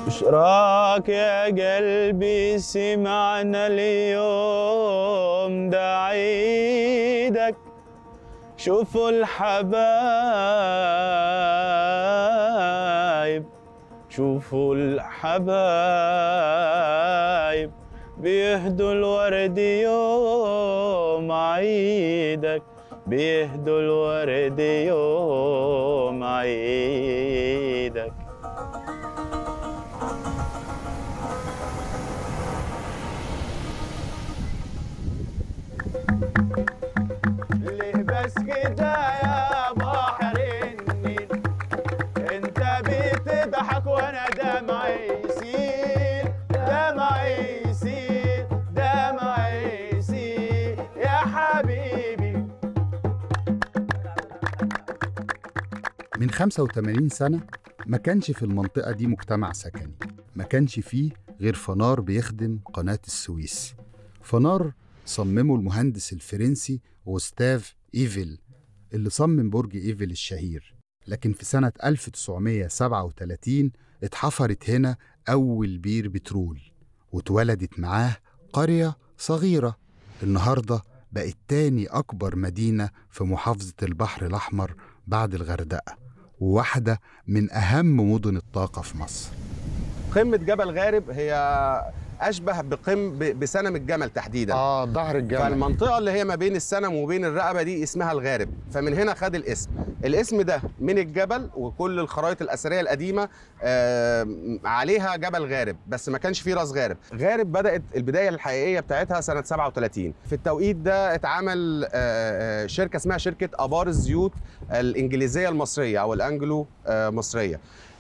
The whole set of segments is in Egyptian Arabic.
مش راك يا قلبي سمعنا اليوم ده عيدك شوفوا الحبايب شوفوا الحبايب بيهدوا الورد يوم عيدك بيهدوا الورد يوم عيدك ليه بس كده يا بحر النيل انت بتضحك وانا دمعي يسيل دمعي يسيل دمعي يسيل يا حبيبي من 85 سنة ما كانش في المنطقة دي مجتمع سكني ما كانش فيه غير فنار بيخدم قناة السويس فنار صممه المهندس الفرنسي غوستاف إيفيل اللي صمم برج إيفيل الشهير لكن في سنة 1937 اتحفرت هنا أول بير بترول واتولدت معاه قرية صغيرة النهاردة بقت تاني أكبر مدينة في محافظة البحر الأحمر بعد الغردقة وواحدة من أهم مدن الطاقة في مصر قمه جبل غارب هي اشبه بقم ب- بسنم الجمل تحديدا آه ظهر الجبل فالمنطقه اللي هي ما بين السنم وبين الرقبه دي اسمها الغارب فمن هنا خد الاسم الاسم ده من الجبل وكل الخرائط الاثريه القديمه آه عليها جبل غارب بس ما كانش فيه راس غارب غارب بدات البدايه الحقيقيه بتاعتها سنه 37 في التوقيت ده اتعمل آه آه، شركه اسمها شركه ابار الزيوت الانجليزيه المصريه او الانجلو آه مصريه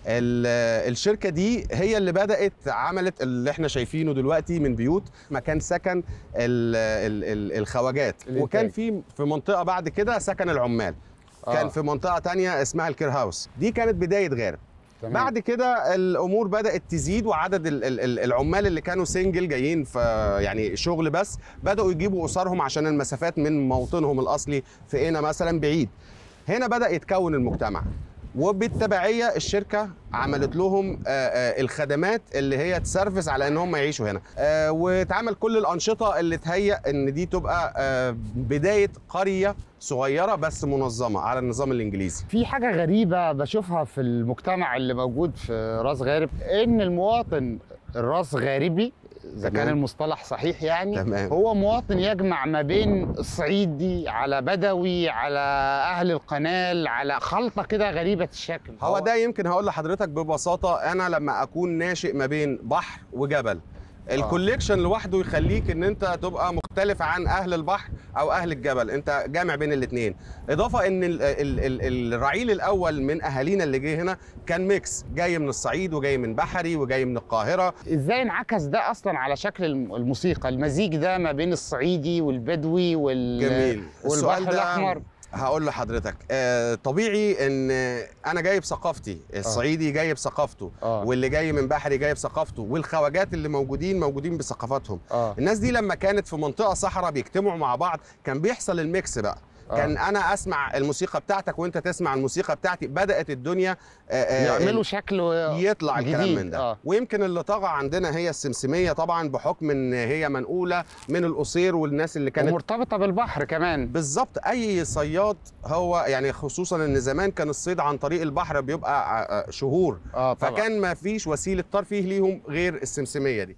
ال- الشركه دي هي اللي بدات عملت اللي احنا شايفينه دلوقتي من بيوت مكان سكن ال ال ال الخواجات الإنتاج. وكان في في منطقه بعد كده سكن العمال آه. كان في منطقه تانية اسمها الكير هاوس دي كانت بدايه غارب تمام. بعد كده الامور بدات تزيد وعدد ال- ال- ال- العمال اللي كانوا سنجل جايين في يعني شغل بس بداوا يجيبوا اسرهم عشان المسافات من موطنهم الاصلي في هنا مثلا بعيد هنا بدا يتكون المجتمع وبالتبعيه الشركه عملت لهم آه، آه، الخدمات اللي هي تسرفس على ان هم يعيشوا هنا آه، واتعمل كل الانشطه اللي تهيأ ان دي تبقى آه، بدايه قريه صغيره بس منظمه على النظام الانجليزي في حاجة غريبة بشوفها في المجتمع اللي موجود في راس غارب إن المواطن الراس غاربي إذا كان تمام. المصطلح صحيح يعني تمام. هو مواطن يجمع ما بين الصعيدي على بدوي على أهل القنال على خلطة كده غريبة الشكل هو ده يمكن هقول لحضرتك ببساطه انا لما اكون ناشئ ما بين بحر وجبل الكوليكشن لوحده يخليك ان انت تبقى مختلف عن اهل البحر او اهل الجبل انت جامع بين الاثنين اضافه ان ال ال ال الرعيل الاول من اهالينا اللي جه هنا كان ميكس جاي من الصعيد وجاي من بحري وجاي من القاهره ازاي انعكس ده اصلا على شكل الم- الموسيقى المزيج ده ما بين الصعيدي والبدوي وال جميل والبحر ده الاحمر هقول لحضرتك آه طبيعي ان انا جايب ثقافتي الصعيدي جايب ثقافته آه. واللي جاي من بحري جايب ثقافته والخواجات اللي موجودين موجودين بثقافاتهم اه الناس دي لما كانت في منطقه صحراء بيجتمعوا مع بعض كان بيحصل الميكس بقى آه. كان انا اسمع الموسيقى بتاعتك وانت تسمع الموسيقى بتاعتي بدات الدنيا آه، آه، يعملوا شكل يطلع الكلام جديد. من ده آه. ويمكن اللي طغى عندنا هي السمسميه طبعا بحكم ان هي منقوله من القصير والناس اللي كانت ومرتبطه بالبحر كمان بالظبط اي صياد هو يعني خصوصا ان زمان كان الصيد عن طريق البحر بيبقى آه، آه، شهور اه طبعا فكان ما فيش وسيله ترفيه ليهم غير السمسميه دي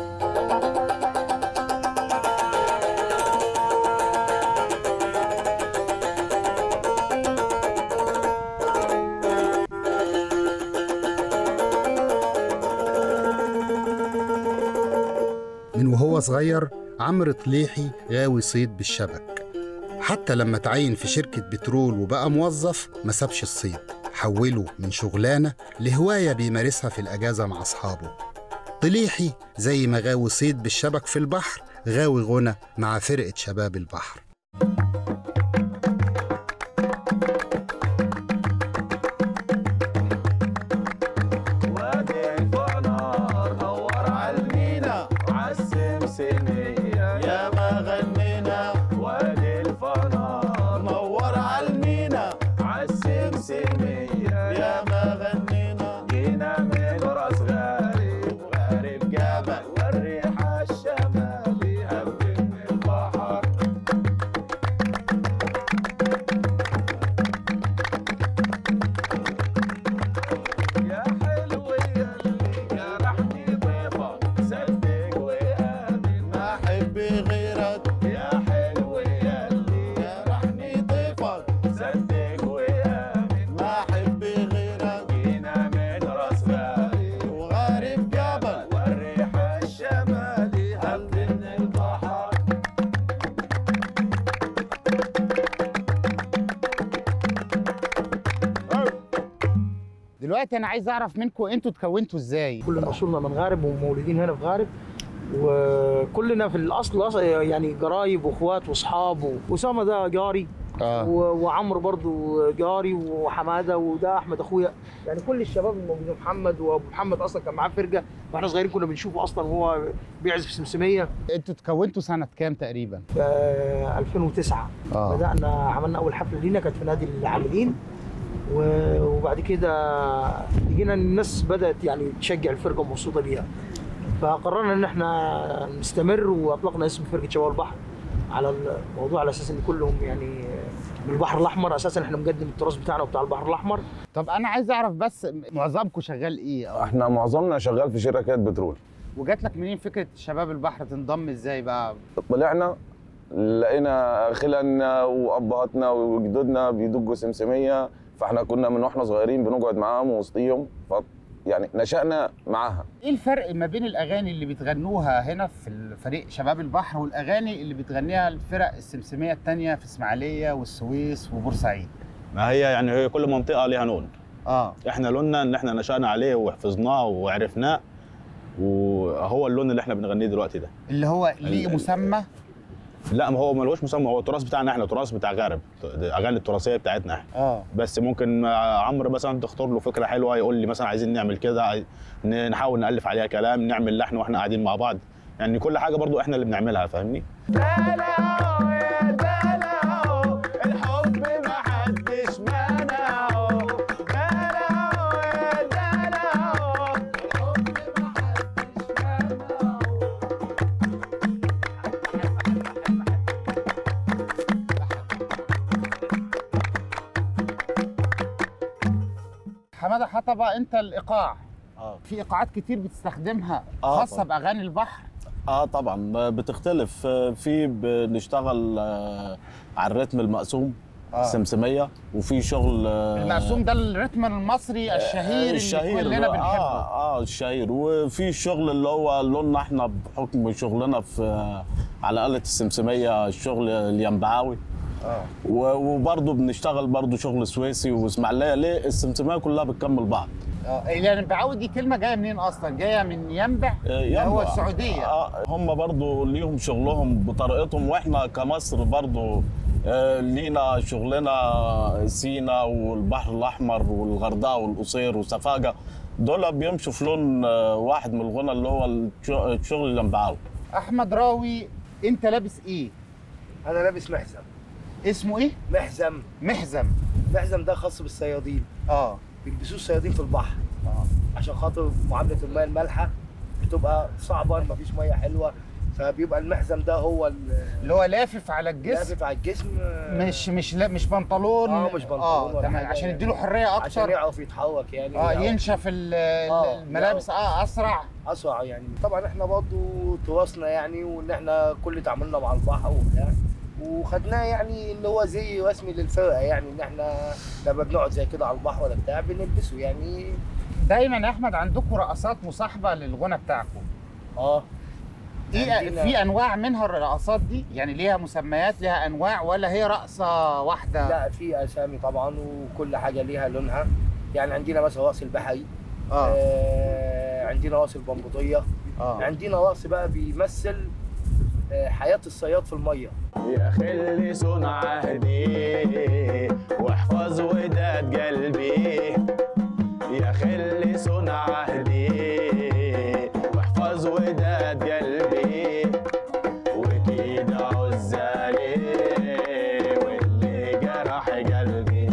من وهو صغير عمرو طليحي غاوي صيد بالشبك حتى لما تعين في شركة بترول وبقى موظف ما سابش الصيد حوله من شغلانة لهواية بيمارسها في الأجازة مع أصحابه طليحي زي ما غاوي صيد بالشبك في البحر غاوي غنى مع فرقة شباب البحر وادي الفنار نور عالمينا عالسمسمية يا ما غنينا وادي الفنار نور عالمينا عالسمسمية يا ما غنينا جينا من راس غارب دلوقتي انا عايز اعرف منكم انتوا اتكونتوا ازاي كلنا اصولنا من غارب ومولودين هنا في غارب وكلنا في الاصل أص- يعني قرايب واخوات واصحاب و- واسامه ده جاري اه و- وعمرو برضو جاري وحماده وده احمد اخويا يعني كل الشباب الموجودين محمد وابو محمد اصلا كان معاه فرقه واحنا صغيرين كنا بنشوفه اصلا وهو بيعزف سمسميه انتوا اتكونتوا سنه كام تقريبا في 2009 اه بدانا عملنا اول حفله لينا كانت في نادي العاملين و- وبعد كده لقينا إن الناس بدات يعني تشجع الفرقه ومبسوطه بيها فقررنا ان احنا نستمر واطلقنا اسم فرقه شباب البحر على الموضوع على اساس ان كلهم يعني من البحر الاحمر اساسا احنا مقدم التراث بتاعنا وبتاع البحر الاحمر طب انا عايز اعرف بس معظمكم شغال ايه احنا معظمنا شغال في شركات بترول وجات لك منين فكره شباب البحر تنضم ازاي بقى طلعنا لقينا خلالنا وابهاتنا وجدودنا بيدقوا سمسميه فاحنا كنا من واحنا صغيرين بنقعد معاهم وسطيهم ف يعني نشأنا معاها ايه الفرق ما بين الاغاني اللي بتغنوها هنا في الفريق شباب البحر والاغاني اللي بتغنيها الفرق السمسميه التانية في اسماعيليه والسويس وبورسعيد ما هي يعني هي كل منطقه ليها لون اه احنا لوننا ان احنا نشأنا عليه وحفظناه وعرفناه وهو اللون اللي احنا بنغنيه دلوقتي ده اللي هو ليه ال- مسمى لا ما هو ملوش مسمى هو التراث بتاعنا احنا تراث بتاع غارب الاغاني التراثيه بتاعتنا احنا اه بس ممكن عمرو مثلا تختار له فكره حلوه يقول لي مثلا عايزين نعمل كده عاي- ن- نحاول نالف عليها كلام نعمل لحن واحنا قاعدين مع بعض يعني كل حاجه برضو احنا اللي بنعملها فاهمني الحب ما حدش منعه دلعه يا دلعه الحب ما حدش منعه حماده حطبه انت الايقاع اه في ايقاعات كتير بتستخدمها آه خاصه طبعاً. باغاني البحر اه طبعا بتختلف آه، في بنشتغل آه، على الريتم المقسوم آه. السمسميه وفي شغل آه، المقسوم ده الريتم المصري الشهير, الشهير اللي كلنا آه بنحبه اه الشهير وفي الشغل اللي هو لوننا احنا بحكم شغلنا في آه، على آلة السمسمية الشغل الينبعاوي اه و- وبرضه بنشتغل برضه شغل سويسي واسماعيليه ليه السمسميه كلها بتكمل بعض اه يعني بعود دي كلمه جايه منين اصلا جايه من ينبع اللي هو ينبع. السعوديه آه هم برضو ليهم شغلهم بطريقتهم واحنا كمصر برضو آه لينا شغلنا سينا والبحر الاحمر والغردقه والقصير وسفاجه دول بيمشوا في لون آه واحد من الغنى اللي هو الش- الشغل اللي مبعاوي احمد راوي انت لابس ايه انا لابس محزم اسمه ايه محزم محزم محزم ده خاص بالصيادين اه بيلبسوه الصيادين في البحر اه عشان خاطر معامله المياه المالحه بتبقى صعبه مفيش ميه حلوه فبيبقى المحزم ده هو ال- اللي هو لافف على الجسم لافف على الجسم آه، مش مش لا مش بنطلون آه، مش بنطلون اه ولا تمام حاجة عشان يعني. يديله حريه عشان اكتر يعرف يتحرك يعني اه يعرف ينشف ال- آه، الملابس اه اسرع اسرع يعني طبعا احنا برضو تراثنا يعني وان احنا كل تعاملنا مع البحر وبتاع وخدناه يعني اللي هو زي رسمي للفرقه يعني ان احنا لما بنقعد زي كده على البحر ولا بتاع بنلبسه يعني دايما يا احمد عندكم رقصات مصاحبه للغنى بتاعكم اه ايه عندنا- في انواع منها الرقصات دي يعني ليها مسميات ليها انواع ولا هي رقصه واحده لا في اسامي طبعا وكل حاجه ليها لونها يعني عندنا مثلا راس البحري اه آه عندنا راس البمبوطيه اه عندنا راس بقى بيمثل آه حياه الصياد في الميه يا خلي صون عهدي واحفظ وداد قلبي يا خلي صون عهدي واحفظ وداد قلبي وكيد عزالي واللي جرح قلبي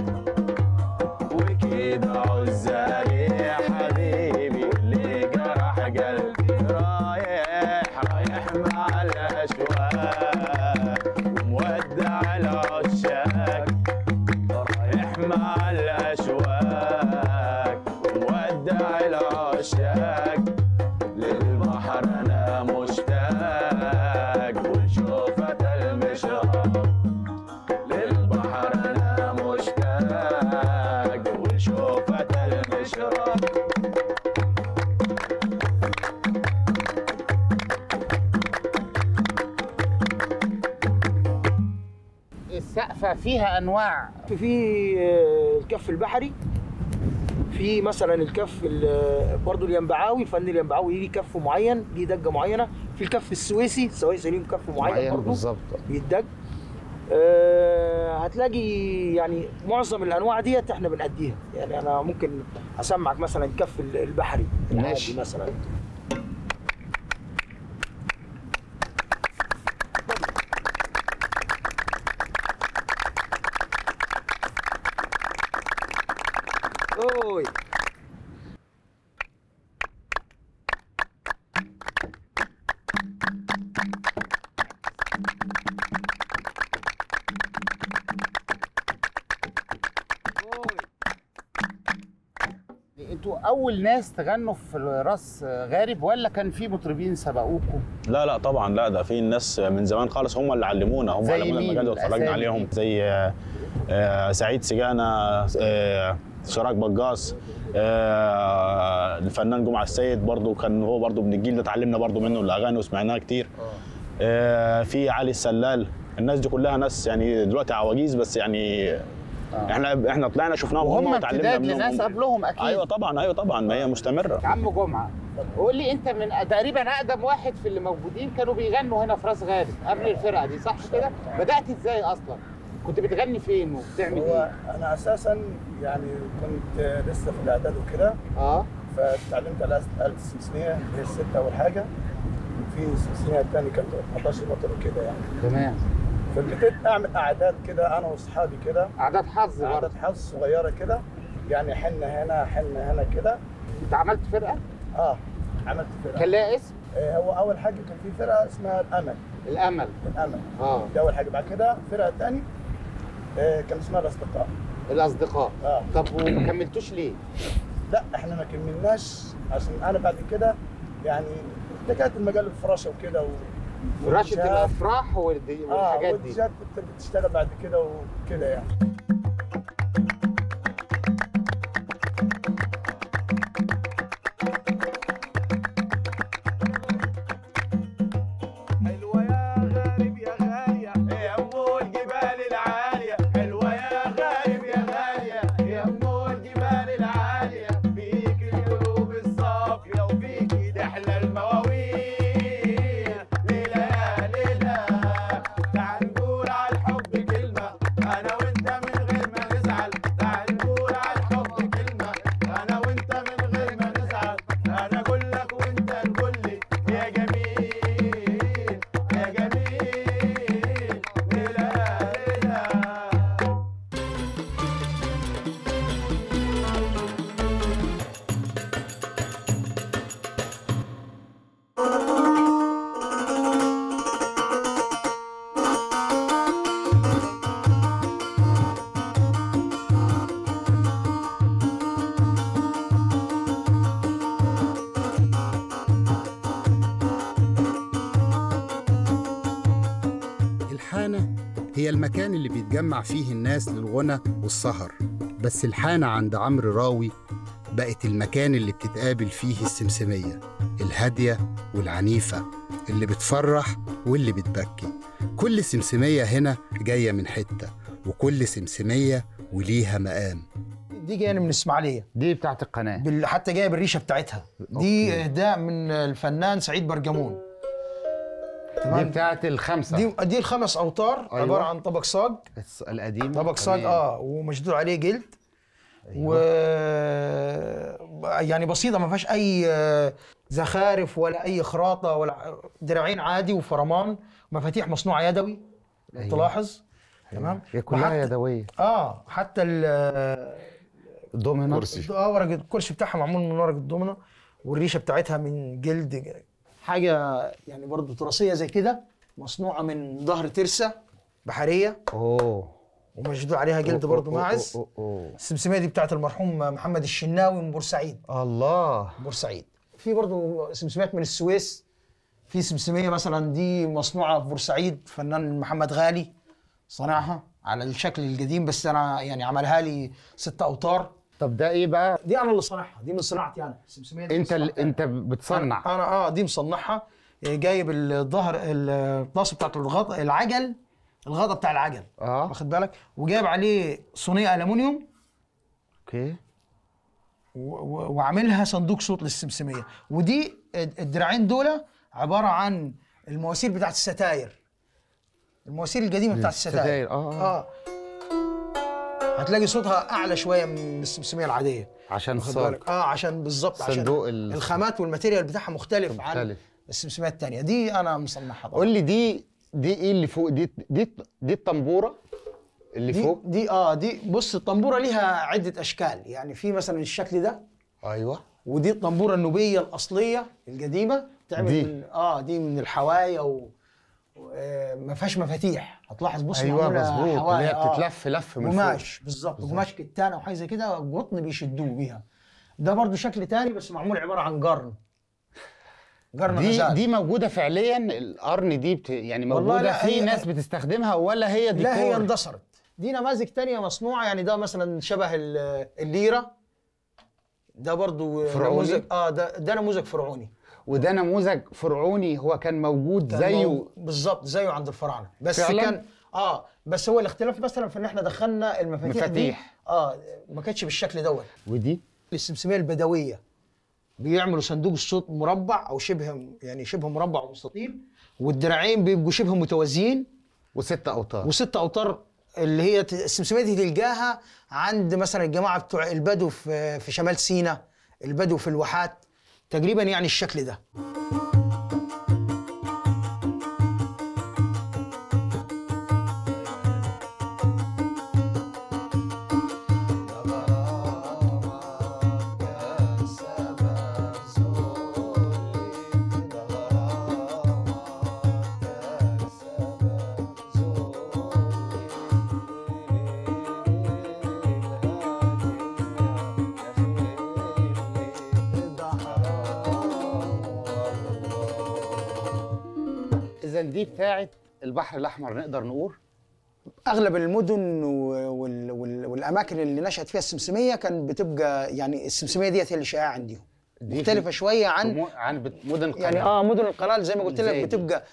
وكيد عزالي يا حبيبي اللي جرح قلبي رايح رايح مع الاشواق ومودع العشاق رايح مع الاشواق ومودع العشاق للبحر انا مشتاق ولشوفة المشرق للبحر انا مشتاق ولشوفة المشرق السقفه فيها انواع في في آه، الكف البحري في مثلا الكف ال- برضو الينبعاوي الفن الينبعاوي ليه كف معين ليه دقه معينه في الكف السويسي السويسي ليهم كف معين, معين برضو بالظبط بيدق أه هتلاقي يعني معظم الانواع ديت احنا بنأديها يعني انا ممكن اسمعك مثلا كف ال- البحري العادي ماشي. مثلا اوي انتوا اول ناس تغنوا في راس غارب ولا كان في مطربين سبقوكم لا لا طبعا لا ده في ناس من زمان خالص هم اللي علمونا هم زي علمونا مين المجال ده واتفرجنا الأسامي عليهم دي؟ زي آه، آه، سعيد سجانة آه، شراك بجاص آه، الفنان جمعة السيد برضو كان هو برضو من الجيل ده اتعلمنا برضو منه الاغاني وسمعناها كتير آه، في علي السلال الناس دي كلها ناس يعني دلوقتي عواجيز بس يعني احنا احنا طلعنا شفناهم هم وهم وتعلمنا امتداد منهم لناس قبلهم اكيد ايوه طبعا ايوه طبعا ما هي مستمره يا عم جمعه قول لي انت من تقريبا اقدم واحد في اللي موجودين كانوا بيغنوا هنا في راس غارب قبل الفرقه دي صح كده؟ بدات ازاي اصلا؟ كنت بتغني فين وبتعمل هو ايه؟ انا اساسا يعني كنت لسه في الاعداد وكده اه فتعلمت على آلة السمسمية اللي هي الستة أول حاجة وفي السمسمية الثانية كانت 14 متر وكده يعني تمام فابتديت أعمل أعداد كده أنا وأصحابي كده اعداد حظ برضه أعداد حظ صغيرة كده يعني حنة هنا حنة هنا كده انت عملت فرقه؟ اه عملت فرقة كان لها اسم؟ آه هو أول حاجة كان في فرقة اسمها الأمل الامل الأمل اه دي أول حاجة بعد كده فرقة تاني آه كان اسمها الأصدقاء الاصدقاء اه طب وما كملتوش ليه؟ لا احنا ما كملناش عشان انا بعد كده يعني اتجهت المجال الفراشه وكده و فراشة والجهاد. الافراح والدي- اه والحاجات دي والجهاد كنت بتشتغل بعد كده وكده يعني حلوة يا غارب يا غالية يا أم الجبال العالية حلوة يا غارب يا غالية يا أم الجبال العالية فيك القلوب الصافية وفيك تحلى المواويل ليلة يا ليلة تعال نقول على الحب كلمة أنا وأنت من غير ما نزعل تعال نقول على الحب كلمة أنا وأنت من غير ما نزعل أنا أقول لك وأنت تقول لي يا جميل يا جميل ليلى ليلى الحانة هي المكان اللي بيتجمع فيه الناس للغنى والسهر بس الحانة عند عمرو راوي بقت المكان اللي بتتقابل فيه السمسمية الهادية والعنيفة اللي بتفرح واللي بتبكي كل سمسمية هنا جاية من حتة وكل سمسمية وليها مقام دي جايه من الاسماعيليه دي بتاعت القناه بال... حتى جايه بالريشه بتاعتها دي اهداء من الفنان سعيد برجمون دي تمام بتاعت الخمسه دي دي الخمس اوتار أيوة. أيوة. عباره عن طبق صاج الص- القديم طبق صاج تمام. اه ومشدود عليه جلد و يعني بسيطه ما فيهاش اي آه، زخارف ولا اي خراطه ولا دراعين عادي وفرمان مفاتيح مصنوعه يدوي لو أيوة. تلاحظ تمام هي كلها وحتى- يدويه اه حتى ال الدومينو اه ورق الكرسي بتاعها معمول من ورق الدومينو والريشه بتاعتها من جلد حاجه يعني برضو تراثيه زي كده مصنوعه من ظهر ترسه بحريه اوه ومشدود عليها جلد أوه، برضو أوه، ماعز أوه، أوه، السمسميه دي بتاعت المرحوم محمد الشناوي من بورسعيد أوه. الله بورسعيد في برضو سمسميات من السويس في سمسميه مثلا دي مصنوعه في بورسعيد فنان محمد غالي صنعها على الشكل القديم بس انا يعني عملها لي ست اوتار طب ده ايه بقى دي انا اللي صنعها دي من صناعتي انا السمسميه دي من انت ال... صناعتي انت بتصنع انا, أنا اه دي مصنعها إيه، جايب الظهر الطاسه بتاعت الغطا العجل الغطا بتاع العجل اه واخد بالك وجايب عليه صينيه الومنيوم اوكي و- و- وعاملها صندوق صوت للسمسميه ودي الدراعين دول عباره عن المواسير بتاعت الستاير المواسير القديمه بتاعت الستاير الستاير، آه، آه. اه هتلاقي صوتها اعلى شويه من السمسميه العاديه عشان واخد الصاج بالك اه عشان بالظبط عشان صندوق ال- الخامات والماتيريال بتاعها مختلف عن مختلف. السمسميه الثانيه دي انا مصنعها طبعا قول لي دي دي ايه اللي فوق دي دي دي الطنبوره اللي دي فوق دي اه دي بص الطنبوره ليها عده اشكال يعني في مثلا الشكل ده ايوه ودي الطنبوره النوبيه الاصليه القديمه تعمل دي. من اه دي من الحوايا و و- آه، ما فيهاش مفاتيح هتلاحظ بص ايوه معمولة مظبوط اللي حوايا، هي آه. بتتلف لف من فوق قماش بالظبط قماش كتان او حاجه زي كده قطن بيشدوه بيها ده برضو شكل تاني بس معمول عباره عن قرن قرن دي غزال دي موجوده فعليا القرن دي بت... يعني والله موجوده لا، في هي- ناس بتستخدمها ولا هي ديكور لا هي اندثرت دي نماذج تانية مصنوعة يعني ده مثلا شبه ال- الليرة ده برضو فرعوني؟ نموذج اه ده ده نموذج فرعوني وده نموذج فرعوني هو كان موجود كان زيه مو- بالظبط زيه عند الفراعنة بس فعلاً؟ كان اه بس هو الاختلاف مثلا في ان احنا دخلنا المفاتيح دي مفاتيح. اه ما كانتش بالشكل دوت ودي السمسمية البدوية بيعملوا صندوق الصوت مربع او شبه يعني شبه مربع ومستطيل والدراعين بيبقوا شبه متوازيين وست اوتار وست اوتار اللي هي ت- السمسميه دي تلقاها عند مثلا الجماعه بتوع البدو في في شمال سيناء البدو في الواحات تقريبا يعني الشكل ده اذا دي بتاعت البحر الاحمر نقدر نقول اغلب المدن و- وال- وال- والاماكن اللي نشات فيها السمسميه كان بتبقى يعني السمسميه ديت هي اللي شائعه عندهم دي مختلفه في- شويه عن مو- عن بت- مدن يعني قناة. اه مدن القناه زي ما قلت زي لك دي. بتبقى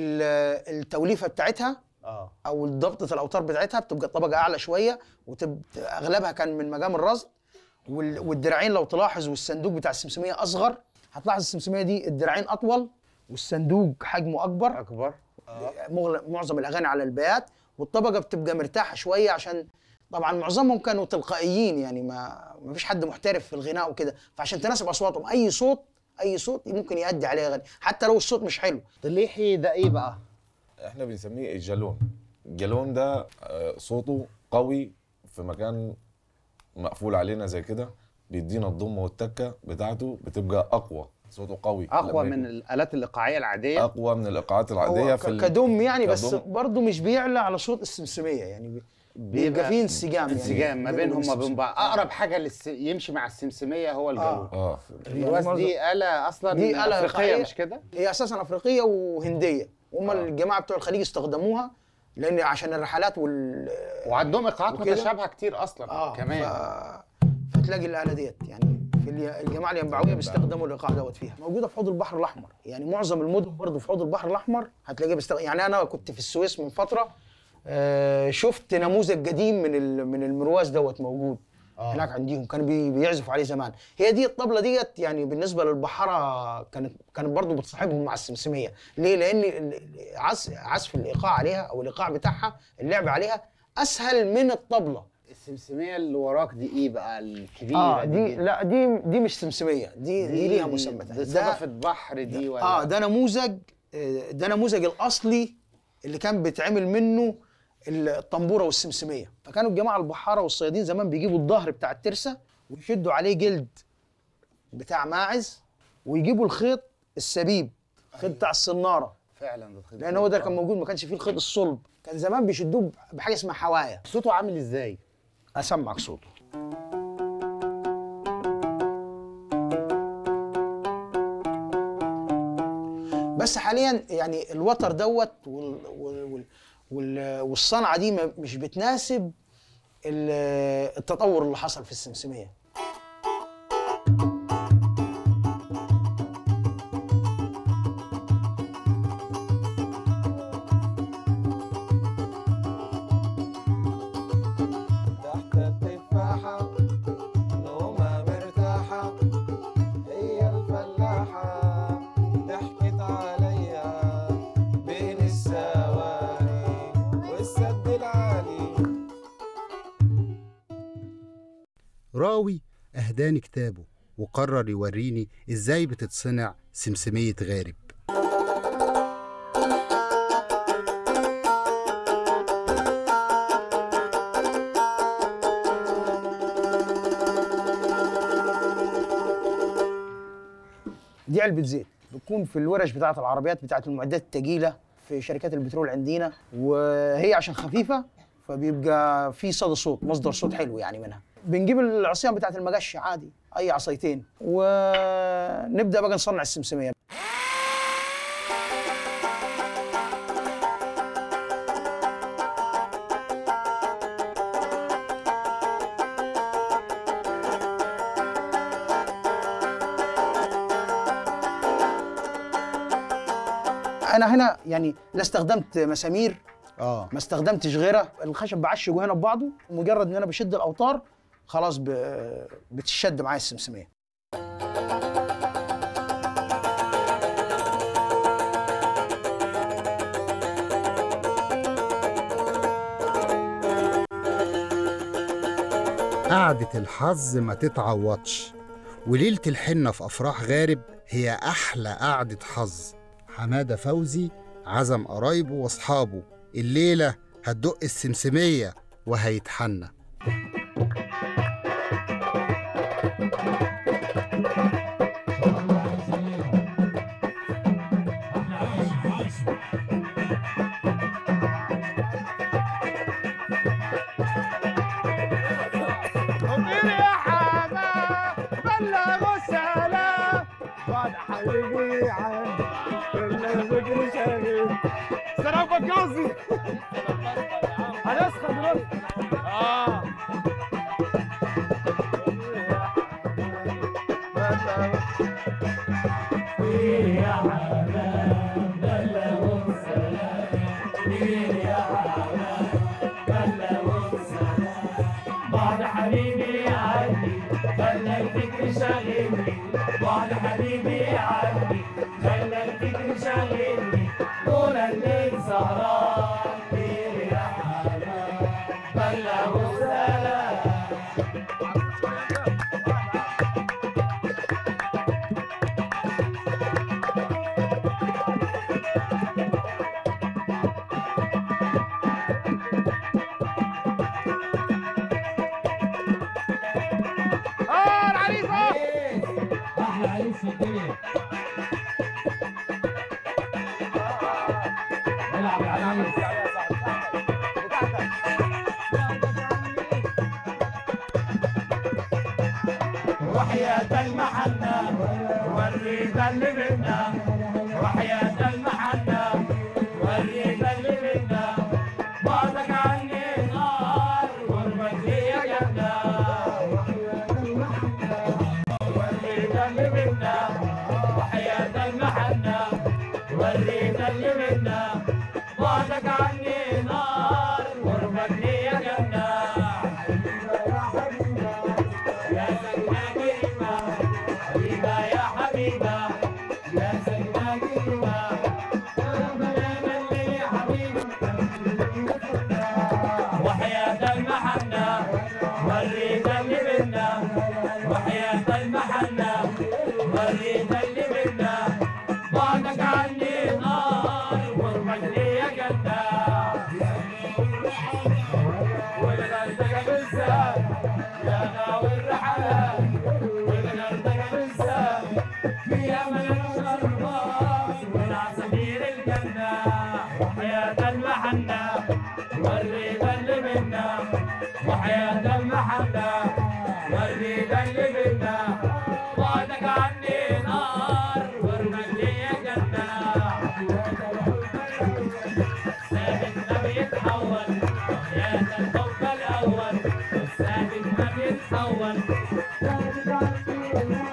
ال- التوليفه بتاعتها اه او ضبطه الاوتار بتاعتها بتبقى طبقه اعلى شويه واغلبها كان من مقام الرصد وال- والدراعين لو تلاحظ والصندوق بتاع السمسميه اصغر هتلاحظ السمسميه دي الدراعين اطول والصندوق حجمه اكبر اكبر مغل- معظم الاغاني على البيات والطبقه بتبقى مرتاحه شويه عشان طبعا معظمهم كانوا تلقائيين يعني ما ما فيش حد محترف في الغناء وكده فعشان تناسب اصواتهم اي صوت اي صوت ممكن يؤدي عليه اغاني حتى لو الصوت مش حلو طليحي ده ايه بقى احنا بنسميه الجالون الجالون ده آه، صوته قوي في مكان مقفول علينا زي كده بيدينا الضمه والتكه بتاعته بتبقى اقوى صوته قوي اقوى لما من يكون- الاالات الايقاعيه العاديه اقوى من الايقاعات العاديه هو في ك- ال- كدوم يعني بس كدوم. برضه مش بيعلى على صوت السمسميه يعني بي- بيبقى فيه انسجام يعني انسجام ما بينهم وما بين السمسمية. بعض اقرب حاجه للس... يمشي مع السمسميه هو الجالون اه الرواز دي آلة أصلا دي آلة أفريقية إيقاعية. مش كده؟ هي اساسا افريقيه وهنديه هم الجماعه بتوع الخليج استخدموها لان عشان الرحلات وال وعندهم إيقاعات وكده. متشابهة كتير أصلا اه كمان ف... فتلاقي الاله ديت يعني في الي- الجماعه الينبعويه بيستخدموا الايقاع دوت فيها موجوده في حوض البحر الاحمر يعني معظم المدن برضه في حوض البحر الاحمر هتلاقيها بيستخدم يعني انا كنت في السويس من فتره آه شفت نموذج قديم من ال... من المرواز دوت موجود آه. هناك عندهم كانوا بي... بيعزفوا عليه زمان هي دي الطبله ديت يعني بالنسبه للبحاره كانت كانت برضه بتصاحبهم مع السمسميه ليه لان ال- ال- عزف عزف الايقاع عليها او الايقاع بتاعها اللعب عليها اسهل من الطبله السمسمية اللي وراك دي إيه بقى الكبيرة اه دي لا دي دي مش سمسميه دي دي, ليها مسمى دي تاني. صدفة بحر دي ولا اه ده نموذج آه، ده نموذج الاصلي اللي كان بيتعمل منه الطنبوره والسمسميه فكانوا الجماعه البحاره والصيادين زمان بيجيبوا الظهر بتاع الترسه ويشدوا عليه جلد بتاع ماعز ويجيبوا الخيط السبيب الخيط بتاع الصناره فعلا ده تخيل. لان هو ده كان موجود ما كانش فيه الخيط الصلب كان زمان بيشدوه بحاجه اسمها حوايا صوته عامل إزاي؟ اسمعك صوته بس حاليا يعني الوتر دوت وال وال وال وال والصنعه دي ما- مش بتناسب ال- التطور اللي حصل في السمسميه تحت التفاحة نومة مرتاحة الشعراوي أهداني كتابه وقرر يوريني إزاي بتتصنع سمسمية غارب دي علبة زيت بتكون في الورش بتاعة العربيات بتاعة المعدات الثقيلة في شركات البترول عندنا وهي عشان خفيفة فبيبقى في صدى صوت مصدر صوت حلو يعني منها بنجيب العصيان بتاعة المجش عادي أي عصايتين ونبدأ بقى نصنع السمسمية انا هنا يعني لا استخدمت مسامير اه ما استخدمتش غيرها الخشب بعشقه هنا ببعضه مجرد ان انا بشد الاوتار خلاص ب... بتشد معايا السمسميه قعدة الحظ ما تتعوضش وليلة الحنة في أفراح غارب هي أحلى قعدة حظ حمادة فوزي عزم قرايبه وأصحابه الليلة هتدق السمسمية وهيتحنى طير يا حما بلغوا السلام بعد حبيبي عن كل الفكر شاغل سلام بكازي هنسخن دلوقتي اه يا حمام بلغوا السلام يا حمام بلغوا السلام بعد حبيبي عني خلى الفكر شاغلني بعد حبيبي عني خلى الفكر شاغلني طول الليل سهران طير يا حمام بلغوا السلام اه العريس اه احلى عريس في الدنيا العب يا عريس وحياة المحنة وريت اللي منا وحياة المحنة وريت اللي منا بعدك عني نار قربك ليا جنة وريت اللي منا وحياة المحنة وريت اللي منا بعدك عني نار قربك ليا جنة يا سيدنا كريمة حبيبة يا حبيبة يا سيدنا كريمة وحياة المحنة وريت اللي منا وحياة المحنة وريت اللي منا بعدك عني نار قربك ليا جنة والغردقة بالذات يا غاوي الرحلات والغردقة بالذات فيها من الشربات من عصافير الجنة وحياة المحنة وريت اللي منا وحياة المحنة وريت اللي منا بعدك عني نار قربك ليا جنة ثابت ما بيتحول يا ده الحب الأول ثابت ما بيتحول ثابت عني